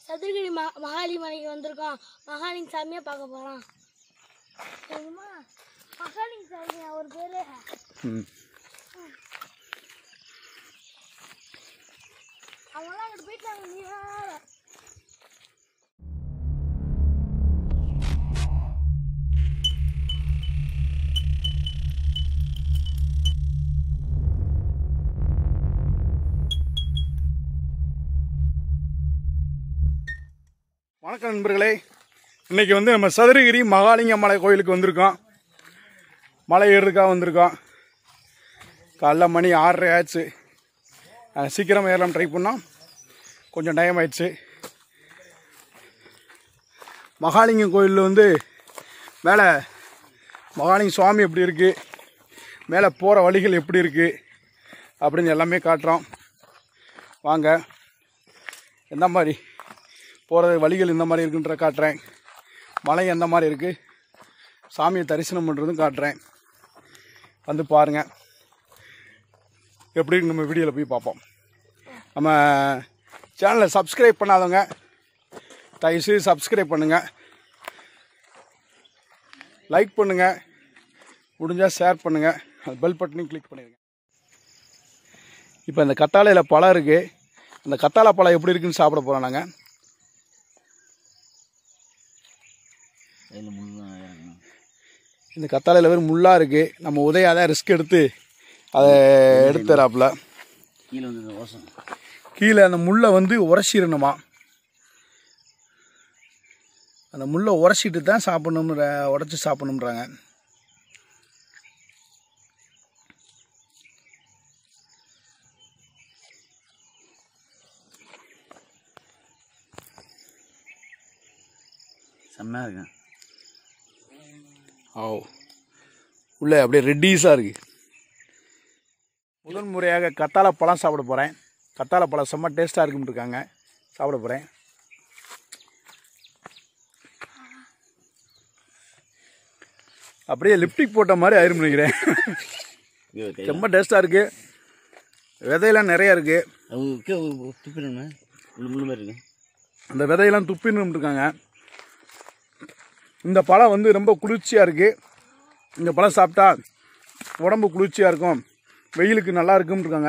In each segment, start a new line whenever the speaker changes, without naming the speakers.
சதுரகிரி ம மகாலி மலைக்கு வந்திருக்கோம் மகாலிங்க சாமியை பார்க்க போகிறோம் தெரியுமா மகாலிங்க சாமி அவர் பேர்
ம்
அவங்களாம் அங்கிட்டு போயிட்டாங்க நீ வேற.
வணக்கம் நண்பர்களே இன்னைக்கு வந்து நம்ம சதுரகிரி மகாலிங்க மலை கோயிலுக்கு வந்திருக்கோம் மலை ஏறுறதுக்காக வந்திருக்கோம் காலைல மணி ஆறரை ஆச்சு அஹ் சீக்கிரம் ஏறலாம் ட்ரை பண்ணோம் கொஞ்சம் டைம் ஆயிடுச்சு மகாலிங்கம் கோயிலில் வந்து மேலே மகாலிங்க சுவாமி எப்படி இருக்குது மேலே போகிற வழிகள் எப்படி இருக்குது அப்படின்னு எல்லாமே காட்டுறோம் வாங்க எந்த மாதிரி போகிறது வழிகள் இந்த மாதிரி இருக்குன்ற காட்டுறேன் மலை எந்த மாதிரி இருக்குது சாமியை தரிசனம் பண்ணுறதும் காட்டுறேன் வந்து பாருங்கள் எப்படி நம்ம வீடியோவில் போய் பார்ப்போம் நம்ம சேனலை சப்ஸ்கிரைப் பண்ணாதவங்க தயவுசெய்து சப்ஸ்கிரைப் பண்ணுங்கள் லைக் பண்ணுங்கள் முடிஞ்சால் ஷேர் பண்ணுங்கள் அந்த பெல் பட்டனையும் கிளிக் பண்ணிடுங்க இப்போ இந்த கத்தாழையில் பழம் இருக்குது அந்த கத்தாழை பழம் எப்படி இருக்குன்னு சாப்பிட போகிறோம் நாங்கள்
கையில் முள்ளு இறங்கணும்
இந்த கத்தாழையில் வெறும் முள்ளாக இருக்குது நம்ம உதயா தான் ரிஸ்க் எடுத்து அதை எடுத்துறாப்புல
கீழே வந்து இந்த ஓசம்
கீழே அந்த முள்ளை வந்து உரசிடணுமா அந்த முள்ளை உரசிட்டு தான் சாப்பிடணுன்ற உடச்சி சாப்பிடணுன்றாங்க
செம்மையாக இருக்கும்
ஓ உள்ளே அப்படியே ரெட்டீஸாக இருக்குது முதல் முறையாக கத்தாழை பழம் சாப்பிட போகிறேன் கத்தாழை பழம் செம்ம டேஸ்ட்டாக இருக்குன்னு இருக்காங்க சாப்பிட போகிறேன் அப்படியே லிப்டிக் போட்ட மாதிரி ஆயிரும் நினைக்கிறேன்
ஐயோ, கை
ரொம்ப டேஸ்ட்டாக இருக்குது விதையெல்லாம் நிறையா இருக்குது
அது துப்பிடணுமே முள்ளு முள்ளு மாதிரி இருக்கு
அந்த விதையெல்லாம் துப்பின்னு இருக்காங்க இந்த பழம் வந்து ரொம்ப குளிர்ச்சியாக இருக்குது இந்த பழம் சாப்பிட்டா உடம்பு குளிர்ச்சியாக இருக்கும் வெயிலுக்கு நல்லா இருக்கும்னு இருக்காங்க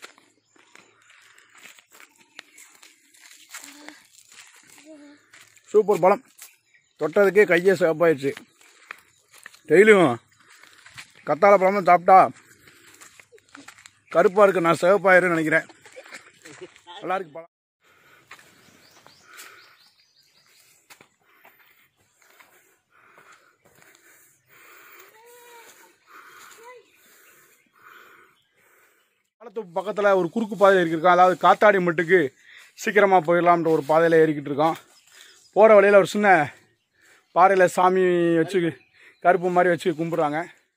சூப்பர் பழம் தொட்டதுக்கே கையே சிவப்பாயிடுச்சு டெய்லியும் கத்தாழை பழமும் சாப்பிட்டா கருப்பாக இருக்கு நான் சிவப்பாயிருன்னு நினைக்கிறேன் நல்லா இருக்கு பழம் பாலத்தோப்பு பக்கத்தில் ஒரு குறுக்கு பாதை இருக்கோம் அதாவது காத்தாடி மட்டுக்கு சீக்கிரமாக போயிடலாம்ன்ற ஒரு பாதையில் ஏறிக்கிட்டு இருக்கோம் போகிற வழியில் ஒரு சின்ன பாறையில் சாமி வச்சு கருப்பு மாதிரி வச்சு கும்பிட்றாங்க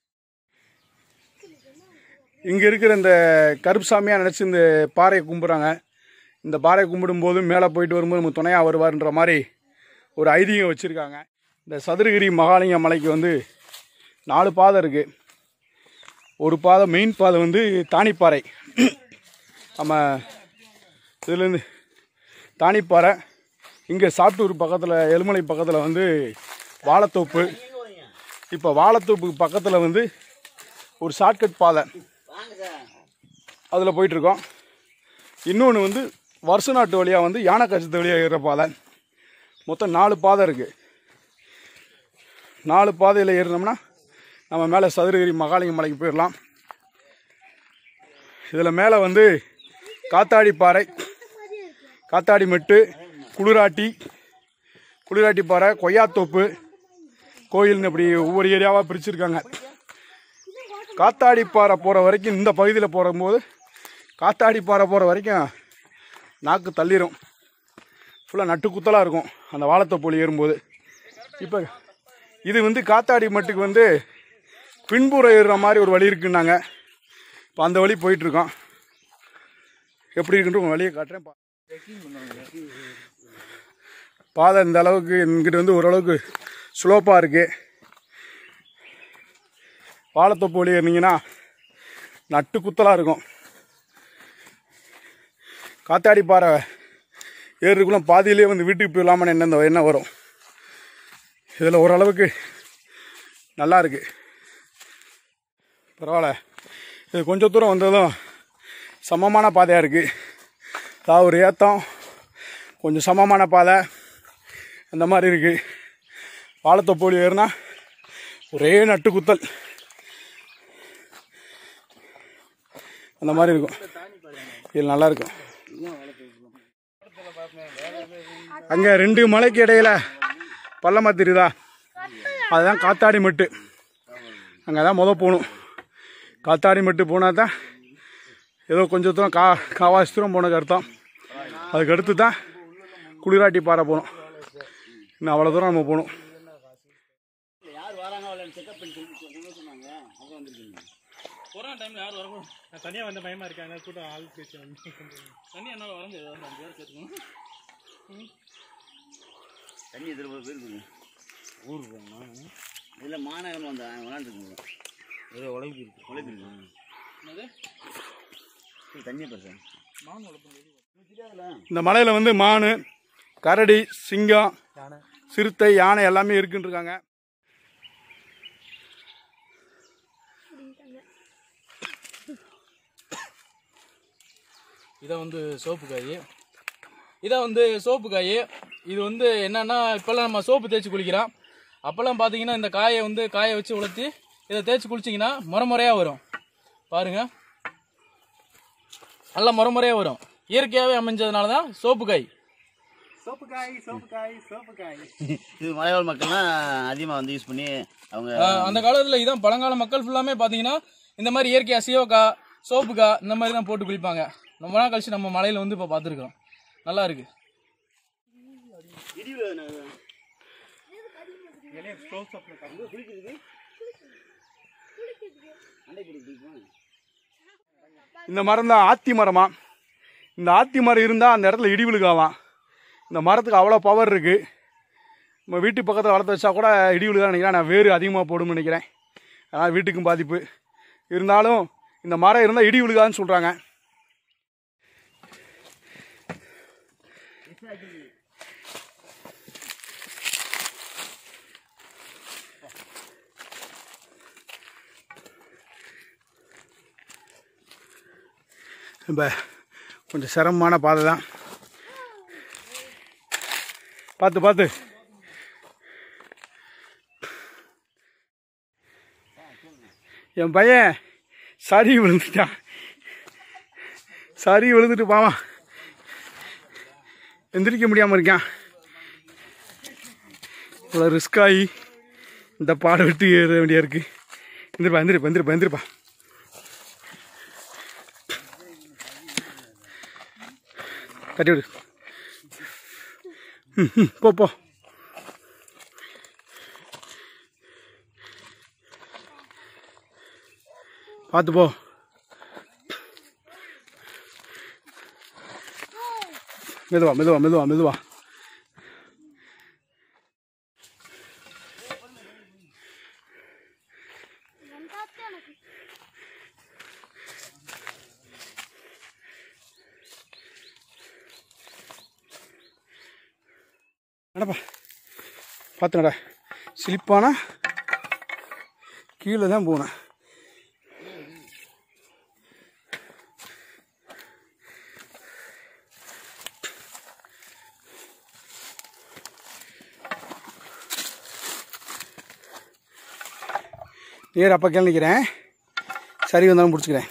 இங்கே இருக்கிற இந்த கருப்பு சாமியாக நினச்சி இந்த பாறையை கும்பிட்றாங்க இந்த பாறையை கும்பிடும்போது மேலே போயிட்டு வரும்போது நமக்கு துணையாக வருவார்ன்ற மாதிரி ஒரு ஐதீகம் வச்சுருக்காங்க இந்த சதுரகிரி மகாலிங்க மலைக்கு வந்து நாலு பாதை இருக்குது ஒரு பாதை மெயின் பாதை வந்து தானிப்பாறை நம்ம இதுலேருந்து தானிப்பாறை இங்கே சாத்தூர் பக்கத்தில் எலுமலை பக்கத்தில் வந்து வாழைத்தோப்பு இப்போ வாழைத்தோப்புக்கு பக்கத்தில் வந்து ஒரு ஷார்ட்கட் பாதை அதில் போயிட்டுருக்கோம் இன்னொன்று வந்து வருஷ நாட்டு வழியாக வந்து யானை கச்சத்து வழியாக ஏறுற பாதை மொத்தம் நாலு பாதை இருக்குது நாலு பாதையில் ஏறினோம்னா நம்ம மேலே சதுரகிரி மகாலிங்க மலைக்கு போயிடலாம் இதில் மேலே வந்து காத்தாடி பாறை காத்தாடி மெட்டு குளிராட்டி குளிராட்டி பாறை கொய்யாத்தோப்பு கோயில்னு இப்படி ஒவ்வொரு ஏரியாவாக பிரிச்சிருக்காங்க காத்தாடி பாறை போகிற வரைக்கும் இந்த பகுதியில் போகும்போது காத்தாடி பாறை போகிற வரைக்கும் நாக்கு தள்ளிரும் ஃபுல்லாக நட்டு குத்தலாக இருக்கும் அந்த வாழைத்தோப்பு ஏறும்போது இப்போ இது வந்து காத்தாடி மட்டுக்கு வந்து பின்புறம் ஏறுற மாதிரி ஒரு வழி இருக்குன்னாங்க இப்போ அந்த வழி போயிட்டுருக்கோம் எப்படி இருக்குன்ற உங்க வழியை காட்டுறேன் பா- பாதை இந்த அளவுக்கு இங்கிட்ட வந்து ஓரளவுக்கு ஸ்லோப்பாக இருக்குது வாழைத்தோப்பு வழி ஏறினீங்கன்னா நட்டு குத்தலாக இருக்கும் காத்தாடி பாறை ஏறுக்குள்ள பாதியிலே வந்து வீட்டுக்கு போயிடலாமல் என்ன இந்த எண்ணம் வரும் இதில் ஓரளவுக்கு நல்லா இருக்கு பரவாயில்ல இது கொஞ்சம் தூரம் வந்ததும் சமமான பாதையாக இருக்குது அதாவது ஒரு ஏத்தம் கொஞ்சம் சமமான பாதை அந்த மாதிரி இருக்குது வாழைத்தொப்போலி ஏறுனா ஒரே நட்டு குத்தல் அந்த மாதிரி இருக்கும் இது நல்லா இருக்கும் அங்கே ரெண்டு மலைக்கு இடையில பள்ளமா தெரியுதா அதுதான் காத்தாடி மட்டு அங்கே தான் முத போகணும் காத்தாடி மட்டு போனால் தான் ஏதோ கொஞ்சம் தூரம் கா காவாசி தூரம் போனதுக்கு அர்த்தம் அதுக்கு அடுத்து தான் குளிராட்டி பாறை போகணும் இன்னும் அவ்வளோ தூரம் நம்ம போகணும்
யார் வராங்க அவளை செக்அப் பண்ணி சொல்லி சொன்னாங்க அப்போ வந்துருக்கீங்க
கொரோனா டைம்ல யாரும் வரக்கூடாது நான் தனியாக வந்த பயமா இருக்கேன் அதனால கூட்டம் ஆள் பேச்சு வந்து தண்ணி என்னால் வர முடியாது அஞ்சு பேர் சேர்த்துக்கணும்
தண்ணி எதிர போயிருக்குங்க ஊருக்கு போகணும் இதில் மாநகரம் வந்தேன் விளாண்டுருக்குங்க ஏதோ உழைப்பு இருக்கு உழைப்பு இருக்கு
என்னது
தண்ணியை பேச
மான் வளர்ப்பு
இந்த மலையில் வந்து மான் கரடி சிங்கம் சிறுத்தை யானை எல்லாமே இருக்குன்னு இருக்காங்க
இதை வந்து சோப்பு காய் இதை வந்து சோப்பு காய் இது வந்து என்னன்னா இப்போல்லாம் நம்ம சோப்பு தேய்ச்சி குளிக்கிறோம் அப்போல்லாம் பார்த்தீங்கன்னா இந்த காயை வந்து காய வச்சு உலர்த்தி இதை தேய்ச்சி குளிச்சிங்கன்னா முறைமுறையாக வரும் பாருங்க நல்லா முறைமுறையாக வரும் இயற்கையாகவே அமைஞ்சதுனால தான் சோப்பு காய்
இது மலைவாழ் மக்கள்லாம் அதிகமாக வந்து யூஸ் பண்ணி அவங்க
ஆஹ் அந்த காலத்தில் இதான் பழங்கால மக்கள் ஃபுல்லாமே பார்த்தீங்கன்னா இந்த மாதிரி இயற்கையா சிவக்கா சோப்புக்கா இந்த மாதிரி தான் போட்டு குளிப்பாங்க ரொம்ப நாள் கழிச்சு நம்ம மலையில் வந்து இப்போ பார்த்துருக்கோம் நல்லா இருக்கு
இந்த மரம் தான் ஆத்தி மரமா இந்த ஆத்தி மரம் இருந்தால் அந்த இடத்துல இடி விழுகாவாம் இந்த மரத்துக்கு அவ்வளோ பவர் இருக்குது நம்ம வீட்டு பக்கத்தில் வளர்த்து வச்சா கூட இடி விழுகா நினைக்கிறேன் நான் வேறு அதிகமாக போடும்னு நினைக்கிறேன் அதனால் வீட்டுக்கும் பாதிப்பு இருந்தாலும் இந்த மரம் இருந்தால் இடி விழுகாதுன்னு சொல்கிறாங்க இப்போ கொஞ்சம் சிரமமான பாதை தான் பார்த்து பார்த்து என் பையன் சரி விழுந்துட்டான் சரி விழுந்துட்டு பாவான் எந்திரிக்க முடியாமல் இருக்கான் இவ்வளோ ரிஸ்க் ஆகி இந்த பாடை விட்டு ஏற வேண்டியா இருக்கு எந்திரிப்பா எந்திரிப்பா எந்திரிப்பா எந்திரிப்பா கட்டி விடு ம், ம், போ போ பார்த்து போ மெதுவா மெதுவா மெதுவா மெதுவா நடப்பா பார்த்து நட ஸ்லிப்பானா கீழே தான் போனேன் நேர் அப்போ கீழே நிற்கிறேன் சரி வந்தாலும் பிடிச்சிக்கிறேன்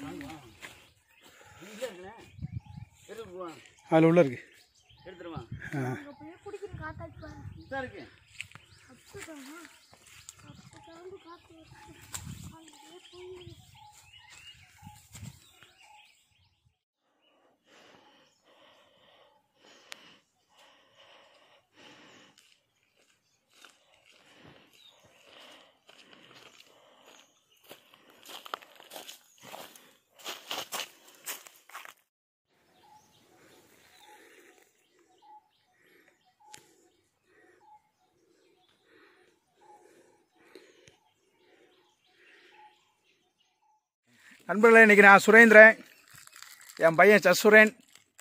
எடுத்துட்டு போவான்
அதில் உள்ள இருக்கு
எடுத்துருவான்
அங்கே போய் குடிக்கிற காத்தாச்சு பாரு
இதான் இருக்கு
அப்பதானா அப்பதான் காத்து வருது. அங்கேயே போய்
நண்பர்களே இன்னைக்கு நான் சுரேந்திரன் என் பையன் சசுரேன்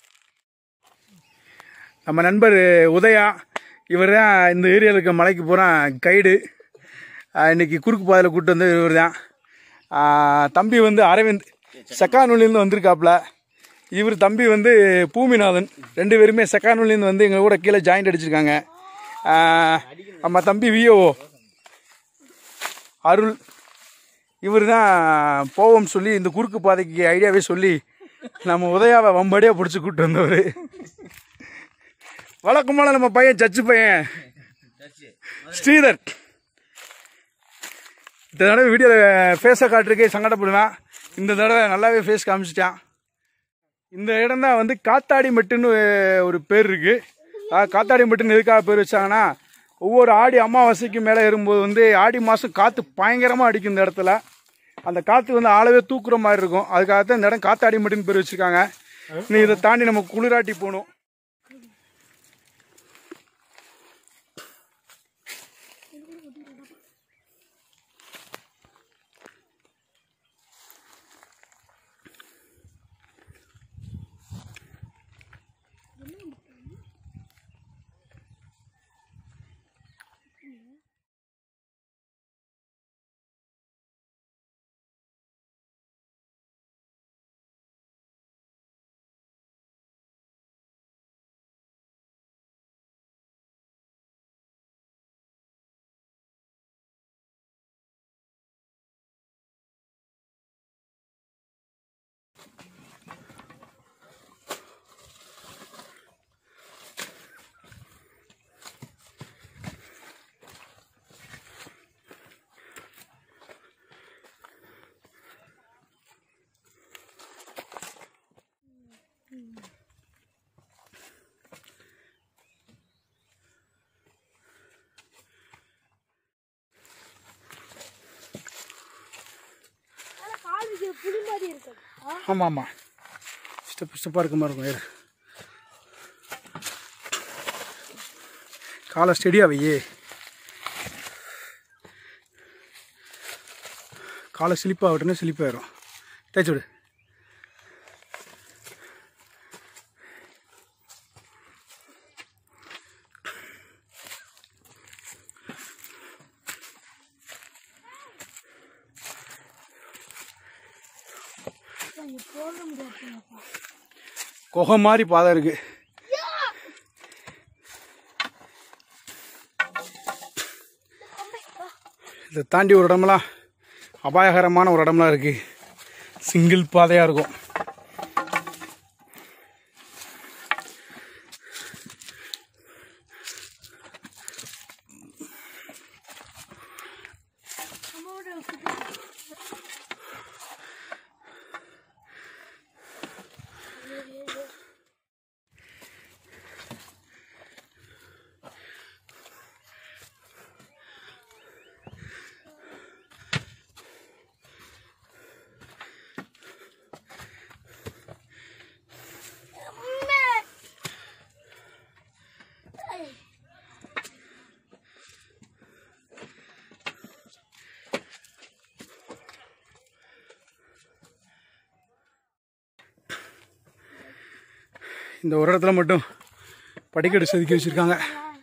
நம்ம நண்பர் உதயா இவர் தான் இந்த ஏரியாவில் இருக்க மலைக்கு பூரா கைடு ஆஹ் இன்னைக்கு குறுக்கு பாதையில் கூப்பிட்டு வந்து இவர் தான் தம்பி வந்து அரவிந்த் செக்கானூர்லேருந்து வந்திருக்காப்புல இவர் தம்பி வந்து பூமிநாதன் ரெண்டு பேருமே செக்கானூர்லேருந்து வந்து எங்கள் கூட கீழே ஜாயிண்ட் அடிச்சிருக்காங்க ஆஹ் நம்ம தம்பி விஓ அருள் இவர் தான் போவோம் சொல்லி இந்த குறுக்கு பாதைக்கு ஐடியாவே சொல்லி நம்ம உதயாவை வம்படியாக பிடிச்சி கூப்பிட்டு வந்தவர் வழக்கமான நம்ம பையன் சச்சு பையன் ஸ்ரீதர் இந்த தடவை வீடியோவில் ஃபேஸை காட்டுறதுக்கே சங்கடப்படுவேன் இந்த தடவை நல்லாவே ஃபேஸ் காமிச்சிட்டான் இந்த இடம் தான் வந்து காத்தாடி மெட்டுன்னு ஒரு பேர் இருக்கு அதாவது காத்தாடி மெட்டுன்னு எதுக்காக பேர் வச்சாங்கன்னா ஒவ்வொரு ஆடி அமாவாசைக்கு மேலே ஏறும்போது வந்து ஆடி மாதம் காற்று பயங்கரமாக அடிக்கும் இந்த இடத்துல அந்த காற்று வந்து ஆளவே தூக்குற மாதிரி இருக்கும் அதுக்காக தான் இந்த இடம் காத்தாடி மெட்டுன்னு பேர் வச்சிருக்காங்க நீ இதை தாண்டி நம்ம குளிராட்டி போகணும்
ஆனா கால் வைக்கிற புளி மாதிரி இருக்கு ஆ,
ஆமாம் ஆமாம் ஸ்டெப் ஸ்டெப்பாக இருக்க மாதிரி இருக்கும் ஏறு காலை ஸ்டெடியாக வையே காலை ஸ்லிப்பாக விட்டுனே ஸ்லிப்பாயிரும் தேய்ச்சி விடு
இங்க போக முடியாதுப்பா
குகை மாதிரி பாதை இருக்கு இதை தாண்டி ஒரு இடமெல்லாம் அபாயகரமான ஒரு இடம்லாம் இருக்கு சிங்கிள் பாதையாக இருக்கும்
நம்மளோட
இந்த ஒரு இடத்துல மட்டும் படிக்கட்டு செதுக்கி வச்சிருக்காங்க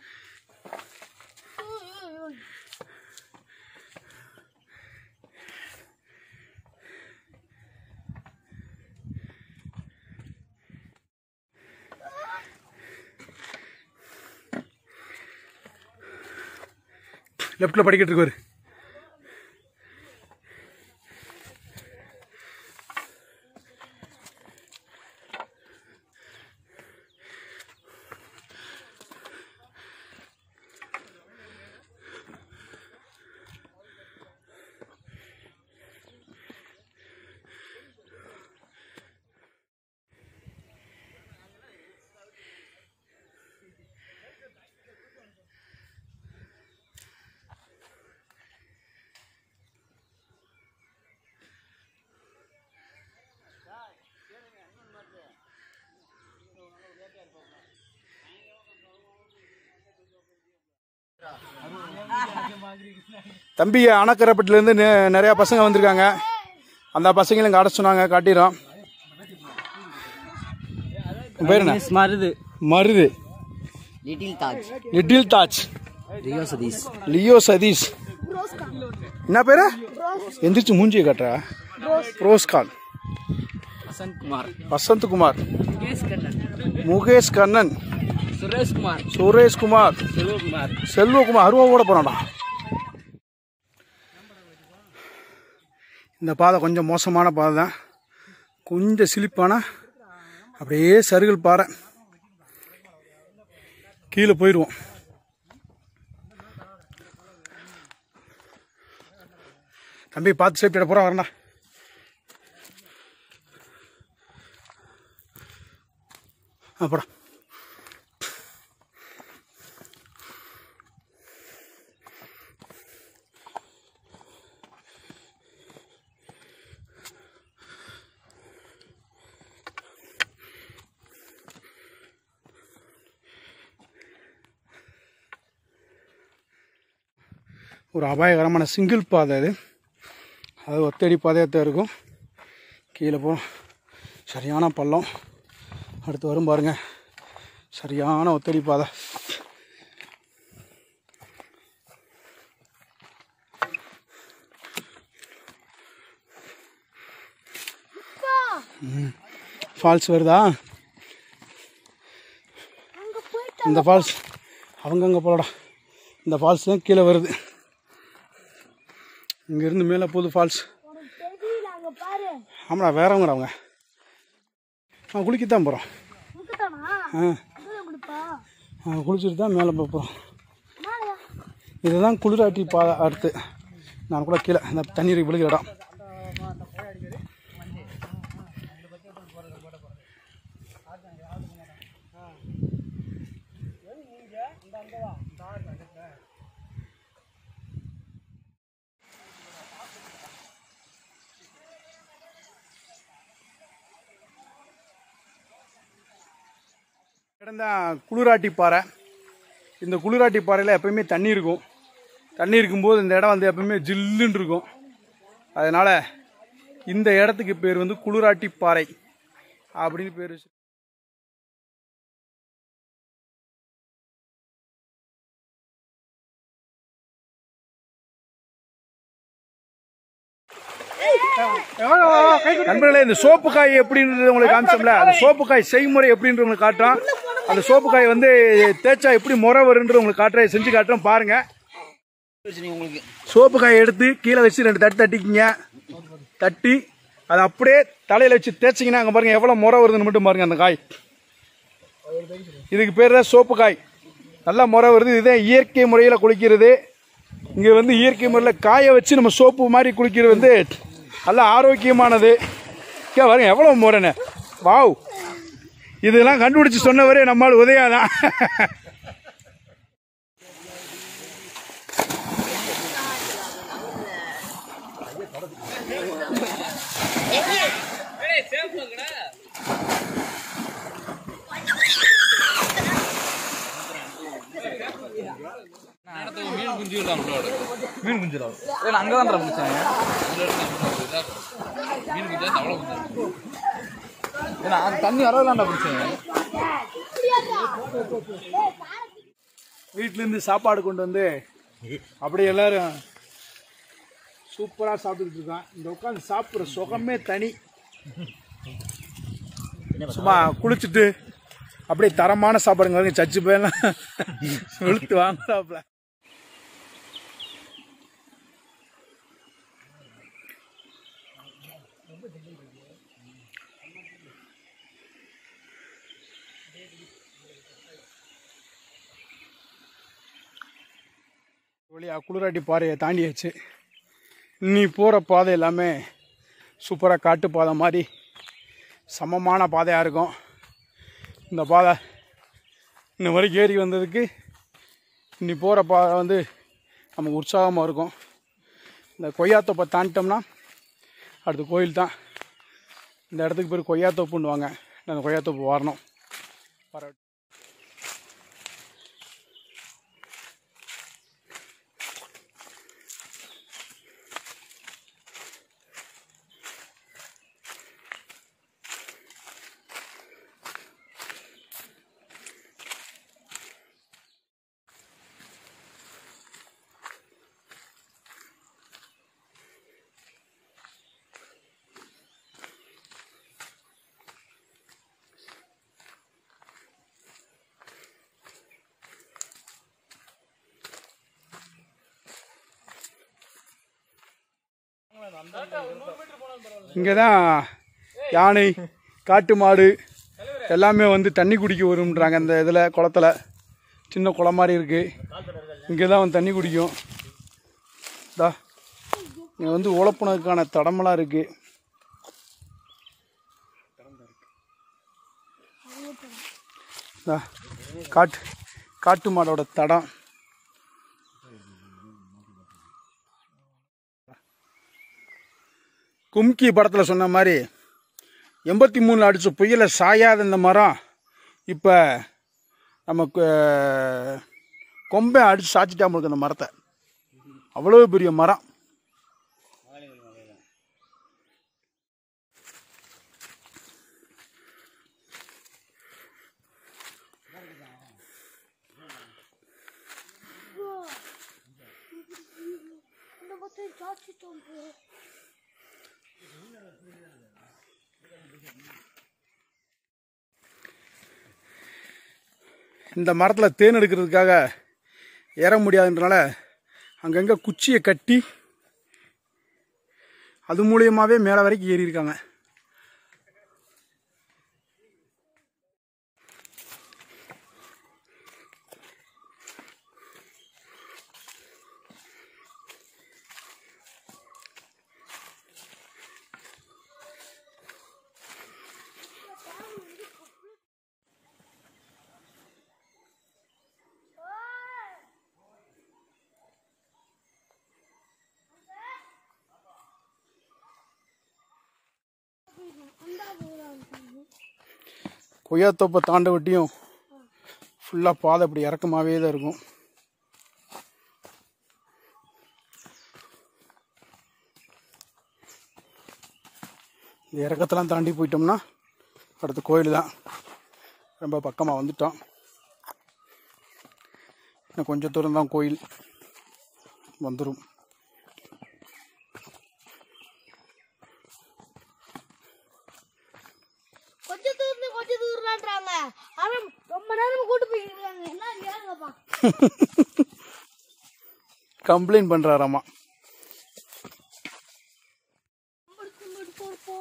லெஃப்டில் படிக்கட்டு இருக்கு பாரு தம்பி அணக்கரைப்பட்டிலேருந்து நெ- நிறையா பசங்க வந்திருக்காங்க அந்த பசங்களும் காட்ட சொன்னாங்க காட்டிடுறோம் உன் பேர் என்ன
Marudhu
Marudhu
little Taj
little Taj
Rio Sathish
Leo Sathish என்ன பேரு எந்திரிச்சு மூஞ்சியை காட்டுறா ரோஸ்கான்
வசந்த் குமார்
வசந்த் குமார்
முகேஷ் கண்ணன்
முகேஷ் கண்ணன்
சுரேஷ் குமார்
சுரேஷ் குமார்
செல்வகுமார்
செல்வகுமார் அருவாவோட போனாடா இந்த பாதை கொஞ்சம் மோசமான பாதை தான் கொஞ்சம் சிலிப்பான அப்படியே சருகல் பாறை கீழே போயிடுவோம் தம்பி பார்த்து சேஃப்டியோட பூரா வரண்டா அப்புறம் ஒரு அபாயகரமான சிங்கிள் பாதை அது அது ஒத்தடி பாதையாக தான் இருக்கும் கீழே போகிறோம் சரியான பள்ளம் அடுத்து வரும் பாருங்க சரியான ஒத்தடி பாதை ஃபால்ஸ் வருதா
அங்க போயிட்டு
இந்த ஃபால்ஸ் அவங்கங்க போலடா இந்த ஃபால்ஸ் தான் கீழே வருது இங்கேருந்து மேலே போகுது ஃபால்ஸ்
உனக்கு தெரியல அங்க பாரு
ஆமாடா வேறவங்கடா அவங்க ஆ குளிக்கத்தான் போகிறோம்
முக்கத்தானா
ஆ
இதுல கொடுப்பா
ஆ குளிச்சுட்டு தான் மேலே போகிறோம்
மேலையா
இதுதான் குளிராட்டி பா அடுத்து நான் கூட கீழே இந்த தண்ணீர் விழுகிற இடம் கிடந்த குளிராட்டி பாறை இந்த குளிராட்டி பாறையில் எப்பயுமே தண்ணி இருக்கும் தண்ணி இருக்கும்போது இந்த இடம் வந்து எப்பவுமே ஜில்லுன்னு இருக்கும் அதனால் இந்த இடத்துக்கு பேர் வந்து குளிராட்டி பாறை அப்படின்னு பேர் வச்சு நண்பர்களே இந்த சோப்பு காய் எப்படின்றது உங்களுக்கு காமிச்சோம்ல அந்த சோப்பு காய் செய்முறை எப்படின்றது உங்களுக்கு காட்டுறோம் அந்த சோப்பு காய் வந்து தேய்ச்சா எப்படி முறை வருன்றது உங்களுக்கு காட்டுறேன் செஞ்சு காட்டுறோம் பாருங்க
உங்களுக்கு
சோப்பு காயை எடுத்து கீழே வச்சு ரெண்டு தட்டு தட்டிக்கிங்க தட்டி அதை அப்படியே தலையில வச்சு தேய்ச்சிங்கன்னா அங்கே பாருங்க எவ்வளோ முறை வருதுன்னு மட்டும் பாருங்க அந்த காய் இதுக்கு பேர் தான் சோப்பு காய் நல்லா முறை வருது இதுதான் இயற்கை முறையில் குளிக்கிறது இங்கே வந்து இயற்கை முறையில் காய வச்சு நம்ம சோப்பு மாதிரி குளிக்கிறது வந்து நல்லா ஆரோக்கியமானது கே பாருங்க எவ்வளோ முறைன்னு வாவ் இதெல்லாம் கண்டுபிடிச்சு சொன்னவரே நம்மால் உதயாதான்
மீன் குஞ்சு தான்
மீன் குஞ்சு தான் ஏன்னா அங்கே தான் பிடிச்சேன்
மீன் குஞ்சா தவளை குஞ்சு
ஏன்னா அந்த தண்ணி வரலாம்டா பிடிச்சேன்
வீட்டிலேருந்து சாப்பாடு கொண்டு வந்து அப்படியே எல்லாரும் சூப்பராக சாப்பிட்டுக்கிட்டு இருக்கான் இந்த உட்காந்து சாப்பிட்ற சுகமே தனி சும்மா குளிச்சுட்டு அப்படியே தரமான சாப்பாடுங்க வரைக்கும் சச்சு போயெல்லாம் வெளுத்து வாங்குறாப்புல வழியா குளிராட்டி பாறையை தாண்டியாச்சு நீ போகிற பாதை எல்லாமே சூப்பராக காட்டு பாதை மாதிரி சமமான பாதையாக இருக்கும் இந்த பாதை இன்ன வரைக்கும் ஏறி வந்ததுக்கு இன்னி போகிற பாதை வந்து நமக்கு உற்சாகமாக இருக்கும் இந்த கொய்யாத்தோப்பை தாண்டிட்டோம்னா அடுத்து கோயில் தான் இந்த இடத்துக்கு பேர் கொய்யாத்தோப்புன்னுவாங்க அந்த கொய்யாத்தோப்பு வரணும் வர இங்கே தான் யானை காட்டு மாடு எல்லாமே வந்து தண்ணி குடிக்க வரும்ன்றாங்க அந்த இதில் குளத்துல சின்ன குளம் மாதிரி இருக்குது இங்கே தான் வந்து தண்ணி குடிக்கும் தா இங்கே வந்து உழப்புனதுக்கான தடமெல்லாம் இருக்குது தா காட்டு காட்டு மாடோட தடம் கும்கி படத்தில் சொன்ன மாதிரி எண்பத்தி மூணில் அடித்த புயலை சாயாத இந்த மரம் இப்போ நமக்கு கொம்பை அடித்து சாய்ச்சிட்டாம இருக்கு அந்த மரத்தை அவ்வளோ பெரிய மரம்
இந்த பக்கம் சாச்சிட்டோம் bro.
இந்த மரத்தில் தேன் எடுக்கிறதுக்காக ஏற முடியாதுன்றனால அங்கங்கே குச்சியை கட்டி அது மூலியமாகவே மேலே வரைக்கும் ஏறி இருக்காங்க கொய்யாத்தோப்பை தாண்ட விட்டியும் ஃபுல்லாக பாதை அப்படி இறக்கமாகவே தான் இருக்கும் இந்த இறக்கத்தெல்லாம் தாண்டி போயிட்டோம்னா அடுத்த கோயில் தான் ரொம்ப பக்கமாக வந்துட்டோம் இன்னும் கொஞ்சம் தூரம் தான் கோயில் வந்துடும்
கொஞ்ச தூரம் கொஞ்ச தூரம்ன்றாங்க ஆனா ரொம்ப நேரம் கூட்டு போயிருக்காங்க என்ன ஏங்கப்பா
கம்ப்ளைண்ட் பண்ணுறாராமா
போ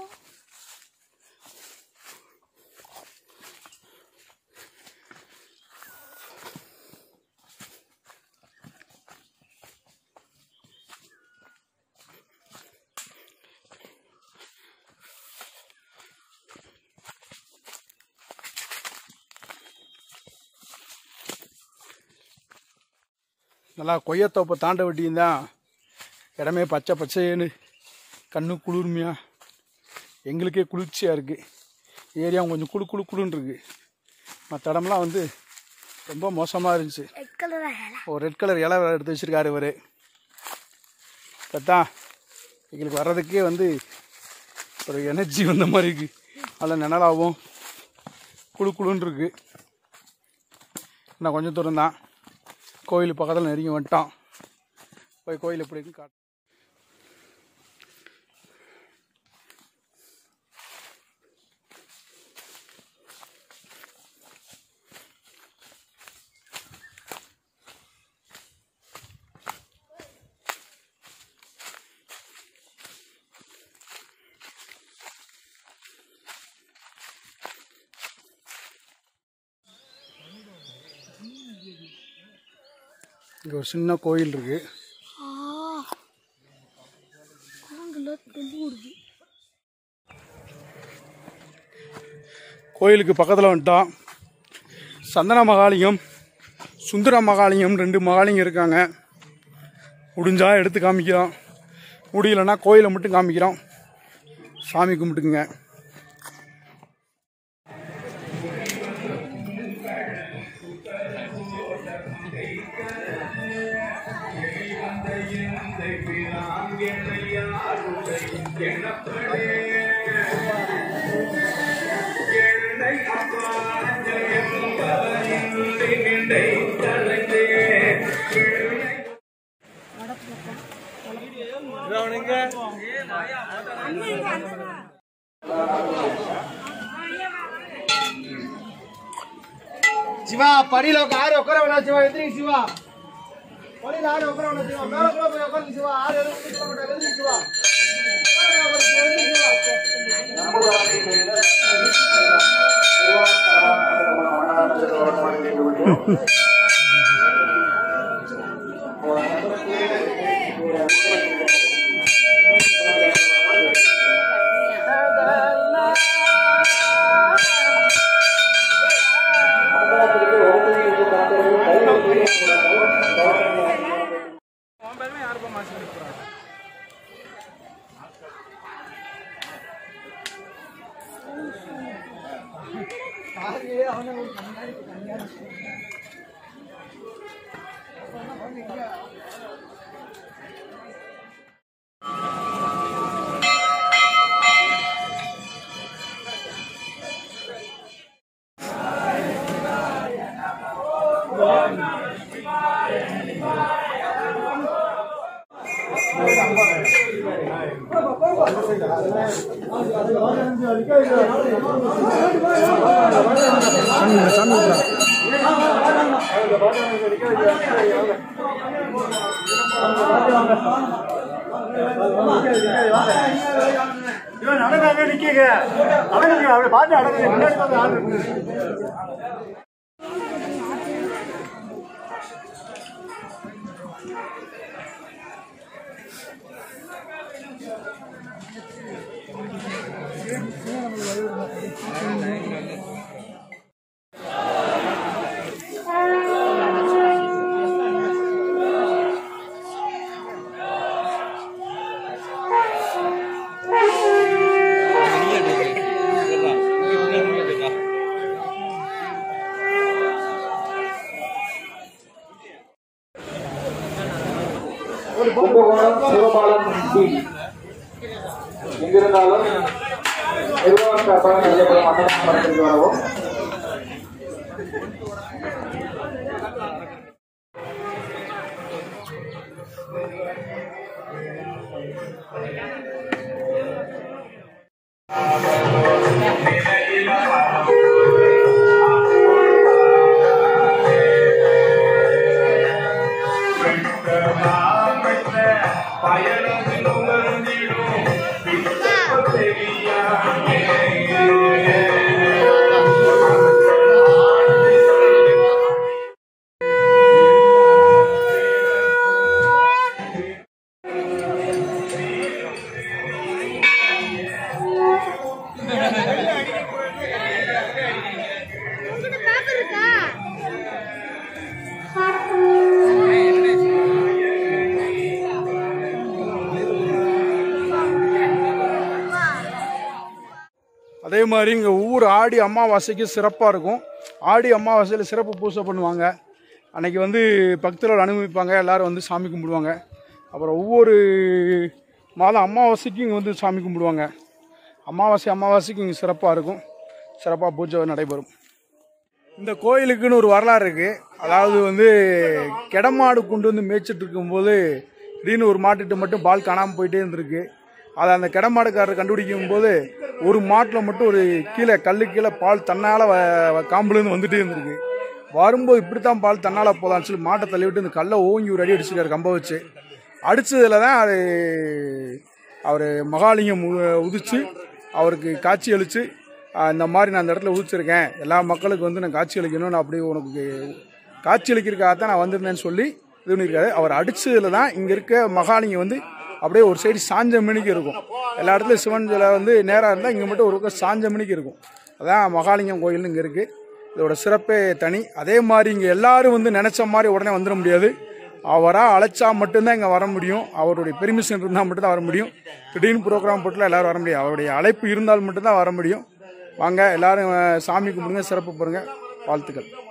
நல்லா கொய்யாத்தோப்பை தாண்ட விட்டியும் தான் இடமே பச்சை பச்சைன்னு கண்ணு குளிர்மையா எங்களுக்கே குளிர்ச்சியாக இருக்குது ஏரியாவும் கொஞ்சம் குளு குளு குளுன்னு இருக்குது மற்ற இடம்லாம் வந்து ரொம்ப மோசமாக இருந்துச்சு
ரெட் கலரா
ஒரு ரெட் கலர் இலை வேற எடுத்து வச்சிருக்காரு இவர் கத்தா எங்களுக்கு வர்றதுக்கே வந்து ஒரு எனர்ஜி வந்த மாதிரி இருக்குது அதில் நிழலாகவும் குளு குளுன்னு இருக்கு இன்னும் கொஞ்சம் தூரம் தான் கோயில் பக்கத்தில் நெருங்கி வந்துட்டோம் போய் கோயில் எப்படி இருக்குன்னு காட்டு இங்கே ஒரு சின்ன கோயில் இருக்குது
குரங்குல தெம்பு விடுது
கோயிலுக்கு பக்கத்தில் வந்துட்டோம் சந்தன மகாலிங்கம் சுந்தர மகாலிங்கம் ரெண்டு மகாலிங்கம் இருக்காங்க முடிஞ்சா எடுத்து காமிக்கிறோம் முடியலன்னா கோயிலை மட்டும் காமிக்கிறோம் சாமி கும்பிட்டுக்குங்க
சிவா படியில உட்கா- ஆறு உட்கார வேணாம் சிவா எந்திரிங்க சிவா படியில ஆறு உட்கார வேணாம் சிவா மேல கூட போய் உட்காருங்க சிவா ஆறு எதுவும் சொல்ல மாட்டாங்க எந்திரிங்க சிவா இவன் நடக்காங்க நிக்கீங்க நடக்குங்க அப்படி பார்த்து நடக்குங்க முன்னாடி வந்து ஆள் இருக்கு.
கும்பகோணம் சிவபாலம் டி எங்கிருந்தாலும் நிர்வாக சார்பாக நடத்தப்படும் அன்னதான மரத்திற்கு வரவும்
அதே மாதிரி இங்கே ஊர் ஆடி அமாவாசைக்கு சிறப்பாக இருக்கும் ஆடி அமாவாசையில் சிறப்பு பூஜை பண்ணுவாங்க அன்னைக்கு வந்து பக்தர்கள் அனுபவிப்பாங்க எல்லாரும் வந்து சாமி கும்பிடுவாங்க அப்புறம் ஒவ்வொரு மாதம் அமாவாசைக்கும் இங்கே வந்து சாமி கும்பிடுவாங்க அமாவாசை அமாவாசைக்கு இங்கே சிறப்பாக இருக்கும் சிறப்பாக பூஜை நடைபெறும் இந்த கோயிலுக்குன்னு ஒரு வரலாறு இருக்குது அதாவது வந்து கெடமாடு கொண்டு வந்து மேய்ச்சிட்டு இருக்கும்போது திடீர்னு ஒரு மாட்டுட்டு மட்டும் பால் காணாமல் போயிட்டே இருந்திருக்கு அதை அந்த கெடமாடுக்காரர் கண்டுபிடிக்கும் போது ஒரு மாட்டில் மட்டும் ஒரு கீழே கல்லு கீழே பால் தன்னால் காம்புலேருந்து வந்துட்டே இருந்திருக்கு வரும்போது இப்படித்தான் பால் தன்னால் போதான்னு சொல்லி மாட்டை தள்ளி விட்டு இந்த கல்லை ஓங்கி ஒரு அடி அடிச்சிருக்காரு கம்ப வச்சு அடிச்சதுல தான் அது அவர் மகாலிங்கம் உ- உதிச்சு அவருக்கு காட்சி அளித்து இந்த மாதிரி நான் அந்த இடத்துல உதிச்சிருக்கேன் எல்லா மக்களுக்கு வந்து நான் காட்சி அளிக்கணும் நான் அப்படி உனக்கு காட்சி அளிக்கிறதுக்காக தான் நான் வந்திருந்தேன்னு சொல்லி இது பண்ணியிருக்காரு அவர் அடிச்சதுல தான் இங்கே இருக்க மகாலிங்கம் வந்து அப்படியே ஒரு சைடு சாஞ்ச மணிக்கு இருக்கும் எல்லா இடத்துலையும் சிவன் சிலை வந்து நேராக இருந்தால் இங்கே மட்டும் ஒரு பக்கம் சாஞ்ச மணிக்கு இருக்கும் அதான் மகாலிங்கம் கோயில்னு இங்கே இருக்குது இதோட சிறப்பே தனி அதே மாதிரி இங்கே எல்லாரும் வந்து நினச்ச மாதிரி உடனே வந்துட முடியாது அவராக அழைச்சா மட்டும்தான் இங்கே வர முடியும் அவருடைய பெர்மிஷன் இருந்தால் மட்டும்தான் வர முடியும் திடீர்னு ப்ரோக்ராம் போட்டுலாம் எல்லாரும் வர முடியும் அவருடைய அழைப்பு இருந்தால் மட்டும்தான் வர முடியும் வாங்க எல்லாரும் அஹ், சாமி கும்பிடுங்க சிறப்பு பாருங்க வாழ்த்துக்கள்